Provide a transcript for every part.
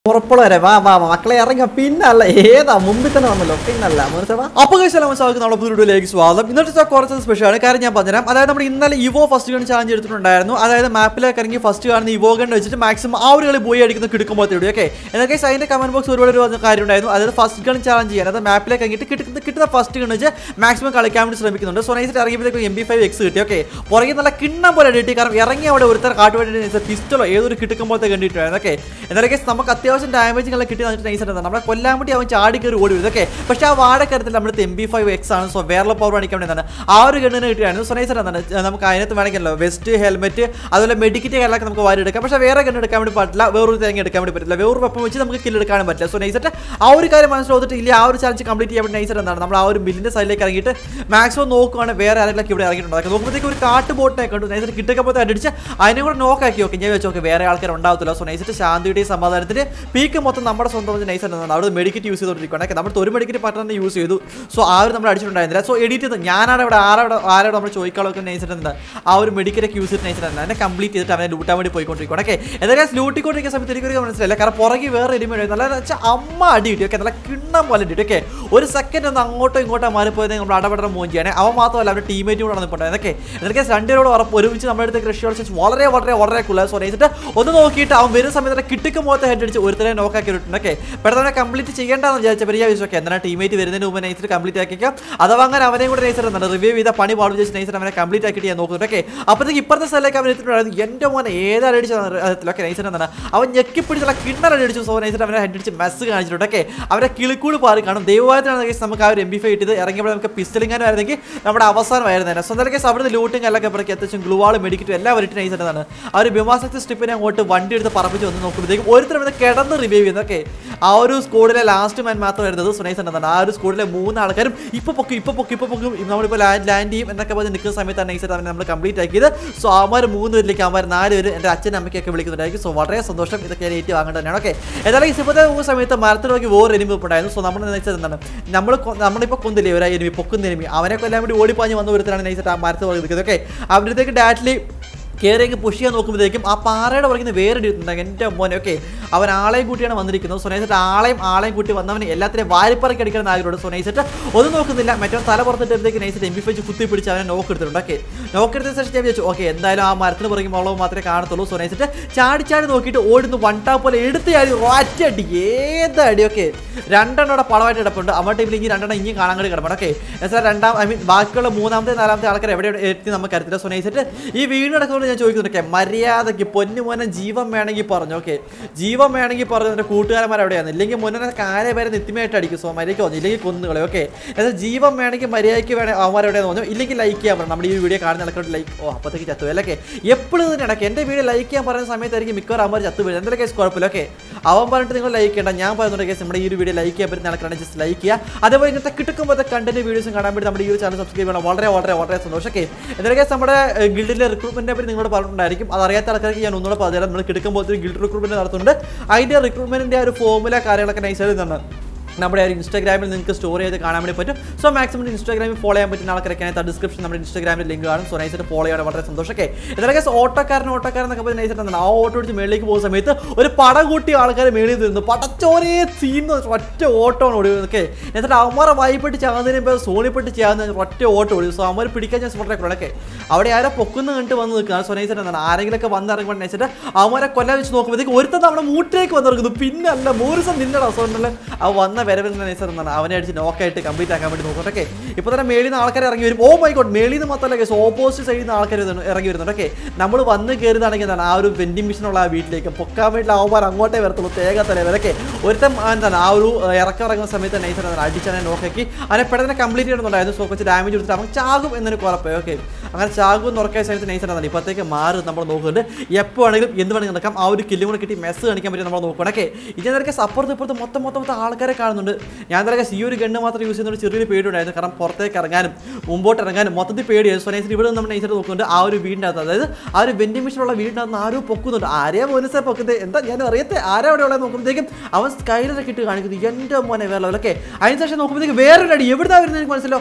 ഉറപ്പുള്ള വരെ വാ വാ വാ, മക്കളെ ഇറങ്ങ പിന്നല്ല ഏതാ മുമ്പിൽ തന്നെ വന്നല്ലോ പിന്നല്ല മനസ്സിലാ അപ്പൊ മനസ്സിലാക്കി നമ്മുടെ പുതിയ വീഡിയോയിലേക്ക് സ്വാഗതം ഇന്നത്തെ കുറച്ച് സ്പെഷ്യലാണ് കാര്യം ഞാൻ പറഞ്ഞുതരാം അതായത് നമ്മൾ ഇന്നലെ ഇവോ ഫസ്റ്റ് ഗൺ ചാലഞ്ച് എടുത്തിട്ടുണ്ടായിരുന്നു അതായത് മാപ്പിലേക്ക് ഇറങ്ങി ഫസ്റ്റ് കാണുന്ന ഇവോ ഗൺ വെച്ചിട്ട് മാക്സിമം ആ ഒരു കളി പോയി അടിക്കുന്ന കിടക്കുമ്പോൾ തേടി ഓക്കെ എന്നൊക്കെ അതിന്റെ കമന്റ് ബോക്സ് ഒരുപാട് ഒരു കാര്യം ഉണ്ടായിരുന്നു അതായത് ഫസ്റ്റ് ഗൺ ചാലഞ്ച് ചെയ്യാൻ അതായത് മാപ്പിലേക്ക് ഇറങ്ങിയിട്ട് കിട്ടുന്ന കിട്ടുന്ന ഫസ്റ്റ് ഗൺ വെച്ച് മാക്സിമം കളിക്കാൻ വേണ്ടി ശ്രമിക്കുന്നുണ്ട് സോ നൈസിട്ട് ഇറങ്ങിയപ്പോഴത്തേക്കും എം ബി ഫൈവ് എക്സ് കിട്ടി ഓക്കെ പുറകെ നല്ല കിണ്ണം പോലെ കിട്ടി കാരണം ഇറങ്ങി അവിടെ ഒരുത്തർ കാട്ടുവേണ്ടി പിസ്റ്റളോ ഏതൊരു കിട്ടുമ്പോഴത്തെ കണ്ടിട്ടായിരുന്നു ഓക്കെ എന്നാലൊക്കെ നമുക്ക് അത്യാവശ്യം ഡാമേജുകളെ കിട്ടി എന്നിട്ട് നൈസ് ആണ് നമ്മളെ കൊല്ലാൻ വേണ്ടി അവൻ ചാടി കയറി ഓടി വരും ഇതൊക്കെ പക്ഷേ ആ വാടക്കരത്തിൽ നമ്മുടെ എം ബി ഫൈവ് എക്സ് ആണ് സോ വേറെ പവർ കാണിക്കാൻ വേണ്ടി എന്താണ് ആ ഒരു ഗണ്ണിന് കിട്ടിയാണ് സോ നൈസ് എന്താണ് നമുക്ക് അതിനകത്ത് വേണമെങ്കിലോ വെസ്റ്റ് ഹെൽമെറ്റ് അതുപോലെ മെഡിക്കറ്റ് കാര്യങ്ങളൊക്കെ നമുക്ക് വാരി എടുക്കാം പക്ഷേ വേറെ ഗണ്ണ് എടുക്കാൻ വേണ്ടി പറ്റില്ല വേറൊരു തേങ്ങ എടുക്കാൻ വേണ്ടി പറ്റില്ല വേറൊരു വെപ്പം വെച്ച് നമുക്ക് കില്ല് എടുക്കാനും പറ്റില്ല സോ നൈസായിട്ട് ആ ഒരു കാര്യം മനസ്സിലാവുന്നിട്ട് ഇല്ല ആ ഒരു ചാലഞ്ച് കംപ്ലീറ്റ് ചെയ്യാൻ വേണ്ടി നൈസായിട്ട് എന്താണ് നമ്മൾ ആ ഒരു ബില്ലിന്റെ സൈഡിലേക്ക് ഇറങ്ങിയിട്ട് മാക്സിമം നോക്കുവാണ് വേറെ ആരെങ്കിലും ഇവിടെ ഇറങ്ങിയിട്ടുണ്ട് അതൊക്കെ നോക്കുമ്പോഴത്തേക്ക് ഒരു കാട്ട് ബോട്ടിനെ കണ്ടു നൈസായിട്ട് കിട്ടക്കപ്പോഴത്തെ അടിച്ച് അതിനെ കൂടെ നോക്കാക്കി ഓക്കെ ഞാൻ വെച്ച് നോക്കി വേറെ ആൾക്കാർ ഉണ്ടാവത്തില്ല സോ നൈസായിട്ട് ശാന്തിയുടെയും സമാധാനത്തിന്റെ പീക്ക് മൊത്തം നമ്മുടെ സ്വന്തം നൈസ് ആണ് അവിടെ മെഡിക്കറ്റ് യൂസ് ചെയ്തുകൊണ്ടിരിക്കുകയാണ് നമ്മൾ ഒരു മെഡിക്കറ്റ് പറ്റുന്ന യൂസ് ചെയ്തു സോ ആ ഒരു നമ്മൾ അടിച്ചിട്ടുണ്ടായിരുന്നില്ല സോ എഡിറ്റ് ചെയ്ത് ഞാനാണ് ഇവിടെ ആരോട് ആരോട് നമ്മൾ ചോദിക്കാളൊക്കെ നൈസിട്ടുണ്ട് ആ ഒരു മെഡിക്കറ്റ് യൂസ് ചെയ്ത് നൈസിട്ടുണ്ട് അതിനെ കംപ്ലീറ്റ് ചെയ്തിട്ട് അവനെ ലൂട്ടാൻ വേണ്ടി പോയിക്കൊണ്ടിരിക്കുകയാണ് ഓക്കെ എന്തായാലും ലൂട്ടിക്കൊണ്ടിരിക്കുന്ന സമയത്ത് എനിക്കൊരു മനസ്സിലായില്ല കാരണം പുറകെ വേറെ എലിമ നല്ല വെച്ചാൽ അമ്മ അടി കിട്ടി ഓക്കെ നല്ല കിണ്ണം പോലെ കിട്ടി ഓക്കെ ഒരു സെക്കൻഡ് ഒന്ന് അങ്ങോട്ടോ ഇങ്ങോട്ടോ മാറിപ്പോയത് നമ്മൾ അടപെട മോഞ്ചിയാണ് അവൻ മാത്രമല്ല അവരുടെ ടീമേറ്റും കൂടെ നിൽപ്പുണ്ടായത് ഓക്കെ എന്നൊക്കെ രണ്ടുപേരോട് ഉറപ്പ് ഒരുമിച്ച് നമ്മുടെ അടുത്ത് കൃഷി കളിച്ച് വളരെ വളരെ വളരെ കൂടുതൽ സോ നൈസിട്ട് ഒന്ന് നോക്കിയിട്ട് അവൻ വരുന്ന സമയത്ത് കിട്ടിക്ക് മുഖത്ത് ഹെഡ് അടിച്ച് ഒരുത്തരെ നോക്കാക്കി വിട്ടിട്ടുണ്ട് ഓക്കെ പെട്ടെന്ന് കംപ്ലീറ്റ് ചെയ്യേണ്ടെന്ന് വിചാരിച്ച പെരിയ വിശ്വസം ഓക്കെ എന്നാൽ ടീമേറ്റ് വരുന്നതിന് മുമ്പ് നൈസിട്ട് കംപ്ലീറ്റ് ആക്കിക്കാം അഥവാ അങ്ങനെ അവനെയും കൂടെ നൈസർ എന്താണ് റിവ്യൂ ചെയ്ത പണി പാടും വെച്ച് നൈസർ അവനെ കംപ്ലീറ്റ് ആക്കിയിട്ട് ഞാൻ നോക്കുന്നുണ്ട് ഓക്കെ അപ്പോഴത്തേക്ക് ഇപ്പുറത്തെ സ്ഥലത്തേക്ക് അവൻ എത്തിയിട്ടുണ്ടായിരുന്നു എൻ്റെ മോനെ ഏതാണ് അടിച്ചത് ഓക്കെ നൈസർ എന്താണ് അവൻ ഞെക്കിപ്പിടിച്ചുള്ള കിണ്ണർ അടിച്ചു സോ നൈസർ അവനെ ഹെഡ് അടിച്ച് മെസ്സ് കാണിച്ചിട്ടുണ്ട് ഓക്കെ അവരെ കിളിക്കൂട് പാറി കാണും ദൈവമായിട്ടാണ് guys നമുക്ക് ആ ഒരു എം ബി ഫൈവ് ഇട്ടത് ഇറങ്ങിയപ്പോൾ നമുക്ക് പിസ്റ്റലിങ്ങാനും ആയിരുന്നെങ്കിൽ നമ്മുടെ അവസാനമായിരുന്നു തന്നെ സ്വന്തം കേസ് അവിടുന്ന് ലൂട്ടും കല്ലൊക്കെ പിറക്കി അത്യാവശ്യം ഗ്ലൂവാൾ മെഡിക്കറ്റും എല്ലാം വരിട്ട് നൈസ് ആണ് ആ ഒരു ഭീമാശക്തി സ്ട്രിപ്പിനെ അങ്ങോട്ട് വണ്ടി എടുത്ത് പറപ്പിച്ച് വന്ന് നോക്കുമ്പോഴത്തേക്കും ഓരോരുത്തരും ഇത് കിടന്ന് റിവൈവ് ചെയ്യുന്നു ഓക്കെ ആ ഒരു സ്കൂളിലെ ലാസ്റ്റ് മാൻ മാത്രം വരുന്നത് സുനൈസ് ഉണ്ടെന്നാണ് ആ ഒരു സ്കൂളിലെ മൂന്ന് ആൾക്കാരും ഇപ്പൊ പൊക്കും ഇപ്പൊ പൊക്കും ഇപ്പൊ പൊക്കും നമ്മളിപ്പോൾ ലാൻഡ് ലാൻഡ് ചെയ്യും എന്നൊക്കെ പറഞ്ഞ് നിൽക്കുന്ന സമയത്താണ് നൈസായിട്ട് അവനെ നമ്മൾ കംപ്ലീറ്റ് ആക്കിയത് സോ അവന്മാർ മൂന്ന് പേരിലേക്ക് അവന്മാർ നാല് പേര് എൻ്റെ അച്ഛനും അമ്മയ്ക്കൊക്കെ വിളിക്കുന്നുണ്ടായിരിക്കും സോ വളരെ സന്തോഷം ഇതൊക്കെ ഞാൻ ഏറ്റു വാങ്ങേണ്ടത് തന്നെയാണ് ഓക്കെ ഏതായാലും ഈ ഇപ്പോഴത്തെ പോകുന്ന സമയത്ത് മരത്തിൽ നോക്കി വേറെ എനിമി ഉണ്ടായിരുന്നു സോ നമ്മൾ നയിച്ചത് എന്താണ് നമ്മൾ നമ്മളിപ്പോൾ കൊന്നില്ലേ ഒരു എനിമി പൊക്കുന്ന എനിമി അവനെ കൊല്ലാൻ വേണ്ടി ഓടിപ്പാഞ്ഞ് വന്ന ഒരുത്തരാണ് നയിച്ചിട്ട് ആ മരത്തിൽ പോയി നിൽക്കുന്നത് ഓക്കെ അവരുടെ അടുത്തേക്ക് ഡാറ്റ്ലി കയറിയൊക്കെ പുഷ് ചെയ്യാൻ നോക്കുമ്പോഴത്തേക്കും ആ പാറയുടെ പറയുന്ന വേറെ ഇടുന്നുണ്ടെങ്കിൽ എൻ്റെ മോനെ ഓക്കെ അവൻ ആളെയും കൂട്ടിയാണ് വന്നിരിക്കുന്നത് സൊനൈസറ്റ് ആളെയും ആളെയും കൂട്ടി വന്നവന് എല്ലാത്തിനെയും വാരിപ്പറക്കി അടിക്കണം ആഗ്രഹമുണ്ട് സൊനൈസറ്റ് ഒന്നും നോക്കുന്നില്ല മറ്റോ തല പുറത്തിട്ടത്തേക്ക് നൈസറ്റ് എം ബി ഫൈച്ച് കുത്തി പിടിച്ച് അവനെ നോക്ക് എടുത്തിട്ടുണ്ട് ഓക്കെ നോക്ക് എടുത്ത ശേഷം ഞാൻ വിചാരിച്ചു ഓക്കെ എന്തായാലും ആ മരത്തിന് പുറകെ മുളവ് മാത്രമേ കാണത്തുള്ളൂ സൊനൈസറ്റ് ചാടി ചാടി നോക്കിയിട്ട് ഓടുന്നു വൺ ടാപ്പ് പോലെ എടുത്ത് ചാടി ഒറ്റടി ഏത് അടി ഓക്കെ രണ്ടെണ്ണം അവിടെ പളമായിട്ട് കിടപ്പുണ്ട് അമ്മ ടീമിൽ ഇനി രണ്ടെണ്ണം ഇനിയും കാണാൻ കൂടി കിടപ്പുണ്ട് ഓക്കെ എന്നുവെച്ചാൽ രണ്ടാം ഐ മീൻ ബാക്കിയുള്ള മൂന്നാമത്തെ നാലാമത്തെ ആൾക്കാർ എവിടെ എത്തി നമുക്ക് അറിയത്തില്ല സൊനൈസറ്റ് ഈ വീട് നടക്കുമ്പോൾ ഞാൻ ചോദിക്കുന്നുണ്ട് ഓക്കെ മര്യാദയ്ക്ക് പൊന്നു മോനെ ജീവൻ വേണമെങ്കിൽ പറഞ്ഞു ഓക്കെ ജീവൻ വേണമെങ്കിൽ പറഞ്ഞു എൻ്റെ കൂട്ടുകാരന്മാർ എവിടെയാണ് ഇല്ലെങ്കിൽ മുന്നേ കാര്യം പേരെ നിത്യമായിട്ട് അടിക്കും സോ മര്യാദയ്ക്ക് വന്നു ഇല്ലെങ്കിൽ കൊന്നുകളെ ഓക്കെ എന്നാൽ ജീവൻ വേണമെങ്കിൽ മര്യാദയ്ക്ക് വേണേ അവന്മാർ എവിടെയാന്ന് പറഞ്ഞു ഇല്ലെങ്കിൽ ലൈക്ക് ചെയ്യാൻ പറഞ്ഞു നമ്മുടെ ഈ വീഡിയോ കാണുന്ന ആൾക്കാരോട് ലൈക്ക് ഓ അപ്പോഴത്തേക്ക് ചത്തു അല്ലേ എപ്പോഴും തന്നെ ഇടയ്ക്ക് എൻ്റെ വീഡിയോ ലൈക്ക് ചെയ്യാൻ പറയുന്ന സമയത്തായിരിക്കും മിക്കവാറും അവന്മാർ ചത്തു വീഴുന്നത് എന്തെങ്കിലും കേസ് കുഴപ്പമില്ല ഓക്കെ അവൻ പറഞ്ഞിട്ട് നിങ്ങൾ ലൈക്ക് ചെയ്യണ്ട ഞാൻ പറയുന്നുണ്ട് കേസ് നമ്മുടെ ഈ ഒരു വീഡിയോ ലൈക്ക് ചെയ്യാൻ പറ്റുന്ന ആൾക്കാരാണ് ജസ്റ്റ് ലൈക്ക് ചെയ്യുക അതേപോലെ ഇങ്ങനത്തെ കിട്ടുമ്പോഴത്തെ കണ്ടന്റ് വീഡിയോസും കാണാൻ വേണ്ടി നമ്മുടെ ഈ ഒരു ചാനൽ സബ്സ്ക്രൈബ് ചെയ്യണം വളരെ വളരെ വളരെ സന്തോഷം ഓക്കെ എന്തായാലും കേസ് നമ്മുടെ ഗിൽഡിലെ റിക്രൂട്ട്മെന്റിനെ പറ്റി നിങ്ങളോട് പറഞ്ഞിട്ടുണ്ടായിരിക്കും അത് അറിയാത്ത ആൾക്കാർക്ക് ഞാൻ ഒന്നുകൂടെ പറഞ്ഞുതരാം നമ്മൾ കിടക്കുമ്പോൾ ഒരു ഗിൽഡ് റിക്രൂട്ട്മെന്റ് നടത്തുന്നുണ്ട് അതിന്റെ റിക്രൂട്ട്മെന്റിന്റെ ആ ഒരു ഫോമുല കാര്യങ്ങളൊക്കെ നൈസായിട്ട് തന്നെ നമ്മുടെ ഒരു ഇൻസ്റ്റാഗ്രാമിൽ നിങ്ങൾക്ക് സ്റ്റോർ ചെയ്ത് കാണാൻ വേണ്ടി പറ്റും സോ മാക്സിമം ഇൻസ്റ്റാഗ്രാമിൽ ഫോളോ ചെയ്യാൻ പറ്റുന്ന ആൾക്കാരൊക്കെ ഡിസ്ക്രിപ്ഷൻ നമ്മുടെ ഇൻസ്റ്റാഗ്രാമിൽ ലിങ്ക് കാണും സോ നൈസായിട്ട് ഫോളോ ചെയ്യാൻ വളരെ സന്തോഷമൊക്കെ ഇതൊക്കെ ഓട്ടോക്കാരൻ ഓട്ടോക്കാരൻ എന്നൊക്കെ പറഞ്ഞ് നൈസായിട്ട് ആ ഓട്ടോ അടിച്ച് മേളിലേക്ക് പോകുന്ന സമയത്ത് ഒരു പട കൂട്ടി ആൾക്കാർ മേളിൽ നിന്നു പടച്ചോനെ തീന്ന് ഒറ്റ ഓട്ടമാണ് ഓടി ഓക്കെ എന്നിട്ട് അവന്മാരെ വായ്പെട്ട് ചാകുന്നതിന് ഇപ്പോൾ സോണിപ്പെട്ട് ചെയ്യാവുന്ന ഒറ്റ ഓട്ടം ഓടി സോ അവന്മാർ പിടിക്കാൻ ഞാൻ വളരെ കുറേ അവിടെ ആരോ പൊക്കുന്ന കണ്ടിട്ട് വന്ന് നിൽക്കുക സോ നൈസായിട്ട് എന്താണ് ആരെങ്കിലൊക്കെ വന്നിറങ്ങുമ്പോൾ നൈസായിട്ട് അവന്മാരെ കൊല്ലാൻ വെച്ച് നോക്കുമ്പോഴത്തേക്ക് ഒരുത്തം നമ്മുടെ മൂട്ടിലേക്ക് വന്നിറങ്ങുന്നു പിന്നല്ല മൂറിസം നിന്നടാ സോ എന്നുള്ള ആ വന്ന വരവിൽ നൈസർ എന്നാണ് അവനെ അടിച്ച് നോക്കായിട്ട് കംപ്ലീറ്റ് ആക്കാൻ വേണ്ടി നോക്കട്ടെ ഇപ്പോൾ തന്നെ മേളിൽ നിന്ന് ആൾക്കാർ ഇറങ്ങി വരും ഓ മൈ ഗോഡ് മേളിൽ നിന്ന് മാത്രമല്ല കേസ് ഓപ്പോസിറ്റ് സൈഡിൽ നിന്ന് ആൾക്കാർ വരുന്നു- ഇറങ്ങി വരുന്നുണ്ട് ഓക്കെ നമ്മൾ വന്ന് കയറിയതാണെങ്കിൽ എന്താണ് ആ ഒരു വെൻഡിങ് മെഷീനുള്ള ആ വീട്ടിലേക്ക് പൊക്കാൻ വേണ്ടി അവന്മാർ അങ്ങോട്ടേ വരത്തുള്ളൂ തേക തലവരൊക്കെ ഒരുത്തം ആ എന്താണ് ആ ഒരു ഏഹ്, ഇറക്കം ഇറങ്ങുന്ന സമയത്ത് നൈസർ എന്താണ് അടിച്ചാൽ നോക്കി അവനെ പെട്ടെന്ന് കംപ്ലീറ്റ് ചെയ്യണമെന്നുണ്ടായിരുന്നു സോ കുറച്ച് ഡാമേജ് കൊടുത്തിട്ട് അവൻ ചാകും എന്നൊരു കുഴപ്പം ഓക്കെ അങ്ങനെ ചാകും എന്ന് ഉറക്കിയ സമയത്ത് നൈസർ എന്താണ് ഇപ്പോഴത്തേക്ക് മാറി നമ്മൾ നോക്കുന്നുണ്ട് എപ്പോൾ വേണമെങ്കിലും എന്ത് വേണമെങ്കിലും നടക്കാം ആ ഒരു കില്ലും കൂടെ കിട്ടി മെസ്സ് കാണിക്കാൻ പറ്റും നമ്മൾ നോക്കണം ഓക്കെ ഇതിനൊക്കെ അപ്പുറത്ത് ഇപ്പുറത്ത് മൊത്തം മൊത്തം മൊത്തം ആൾക്കാരെ കാണുന്നുണ്ട് ഞാൻ തന്നെ ഈ ഒരു ഗണ്ണ് മാത്രം യൂസ് ചെയ്യുന്ന ഒരു ചെറിയൊരു പേടിയുണ്ടായിരുന്നു കാരണം പുറത്തേക്ക് ഇറങ്ങാനും മുമ്പോട്ട് ഇറങ്ങാനും മൊത്തത്തിൽ പേടിയായിരുന്നു സോ നൈസർ ഇവിടെ നിന്ന് നമ്മൾ നൈസർ നോക്കുന്നുണ്ട് ആ ഒരു വീടിൻ്റെ അകത്ത് അതായത് ആ ഒരു വെൻഡിങ് മെഷീനുള്ള വീടിൻ്റെ അകത്ത് ആരോ പൊക്കുന്നുണ്ട് ആരെയാ മോനസെ പൊക്കുന്നത് എന്താ ഞാൻ അറിയത്തെ ആരാ അവിടെ ഉള്ളത് നോക്കുമ്പോഴത്തേക്കും അവൻ സ്കൈലൊക്കെ ഇട്ട് കാണിക്കുന്നു എൻ്റെ മോനെ വേറെ ലെവലൊക്കെ അതിന് ശേഷം നോക്കുമ്പോഴത്തേക്ക് വേറൊരു അടി എവിടുന്നാ വരുന്നത് എനിക്ക് മനസ്സിലോ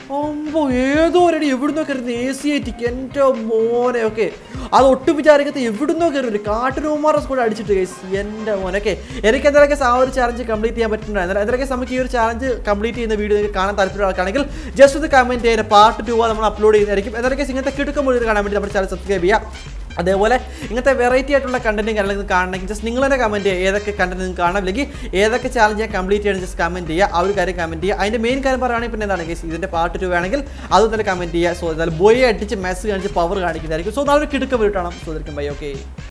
അമ്പോ ഏതോ ഒരടി എവിടുന്നോ കയറുന്നത് എ സി ആയിട്ട് എൻ്റെ മോനെ ഒക്കെ അത് ഒട്ടും വിചാരിക്കാത്ത എവിടുന്നോ കയറി കാട്ടുരൂമാറ സ്കൂൾ അടിച്ചിട്ട് ഗൈസ് എൻ്റെ മോനൊക്കെ എനിക്ക് എന്തൊക്കെ ആ ഒരു ചാലഞ്ച് കംപ്ലീറ്റ് ചെയ്യാൻ പറ്റുന്നുണ്ടായിരുന്നു എന്തൊക്കെ നമുക്ക് ഈ ഒരു ചാലഞ്ച് കംപ്ലീറ്റ് ചെയ്യുന്ന വീഡിയോ നിങ്ങൾക്ക് കാണാൻ താല്പര്യമുള്ള ആൾക്കാണെങ്കിൽ ജസ്റ്റ് ഒന്ന് കമൻറ്റ് ചെയ്യുന്ന പാർട്ട് ടു നമ്മൾ അപ്ലോഡ് ചെയ്യുന്നതായിരിക്കും എന്തൊക്കെ ഇങ്ങനത്തെ കിടക്കുമ്പോൾ കാണാൻ വേണ്ടി നമ്മുടെ ചാനൽ സബ്സ്ക്രൈബ് ചെയ്യുക അതേപോലെ ഇങ്ങനത്തെ വെറൈറ്റി ആയിട്ടുള്ള കണ്ടന്റും കാര്യങ്ങളും കാണണമെങ്കിൽ ജസ്റ്റ് നിങ്ങൾ തന്നെ കമൻറ്റ് ചെയ്യുക ഏതൊക്കെ കണ്ടന്റ് നിങ്ങൾക്ക് കാണാം അല്ലെങ്കിൽ ഏതൊക്കെ ചാലഞ്ച് ഞാൻ കംപ്ലീറ്റ് ചെയ്യണം ജസ്റ്റ് കമൻറ്റ് ചെയ്യുക ആ ഒരു കാര്യം കമൻറ്റ് ചെയ്യുക അതിൻ്റെ മെയിൻ കാര്യം പറയുകയാണെങ്കിൽ പിന്നെ എന്താണ് കേസ് ഇതിൻ്റെ പാർട്ട് ടു വേണമെങ്കിൽ അതും തന്നെ കമൻറ്റ് ചെയ്യുക സോ എന്തായാലും ബോയെ അടിച്ച് മെസ്സ് കാണിച്ച് പവർ കാണിക്കുന്നതായിരിക്കും സോ നാളെ കിടക്കം വീട്ടാണ് സോ ബൈ ഓക്കെ